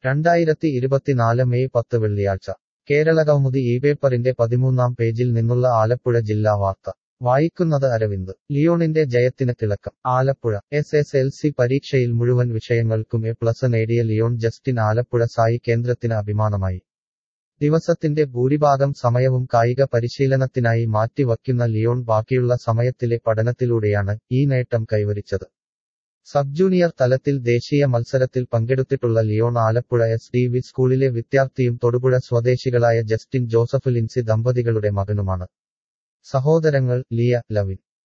രണ്ടായിരത്തി ഇരുപത്തിനാല് മെയ് പത്ത് വെള്ളിയാഴ്ച കേരളകൗമുദി ഈ പേപ്പറിന്റെ പതിമൂന്നാം പേജിൽ നിന്നുള്ള ആലപ്പുഴ ജില്ലാ വാർത്ത വായിക്കുന്നത് അരവിന്ദ് ലിയോണിന്റെ ജയത്തിന് തിളക്കം Alappuzha S S L C പരീക്ഷയിൽ മുഴുവൻ വിഷയങ്ങൾക്കും എ പ്ലസ് നേടിയ ലിയോൺ ജസ്റ്റിൻ ആലപ്പുഴ സായി കേന്ദ്രത്തിന് അഭിമാനമായി ദിവസത്തിന്റെ ഭൂരിഭാഗം സമയവും കായിക പരിശീലനത്തിനായി മാറ്റിവയ്ക്കുന്ന ലിയോൺ ബാക്കിയുള്ള സമയത്തിലെ പഠനത്തിലൂടെയാണ് ഈ നേട്ടം കൈവരിച്ചത് സബ് ജൂനിയർ തലത്തിൽ ദേശീയ മത്സരത്തിൽ പങ്കെടുത്തിട്ടുള്ള Leon Alappuzha S D V സ്കൂളിലെ വിദ്യാർത്ഥിയും തൊടുപുഴ സ്വദേശികളായ ജസ്റ്റിൻ ജോസഫ് ലിൻസി ദമ്പതികളുടെ മകനുമാണ് സഹോദരങ്ങൾ ലിയ ലവിൻ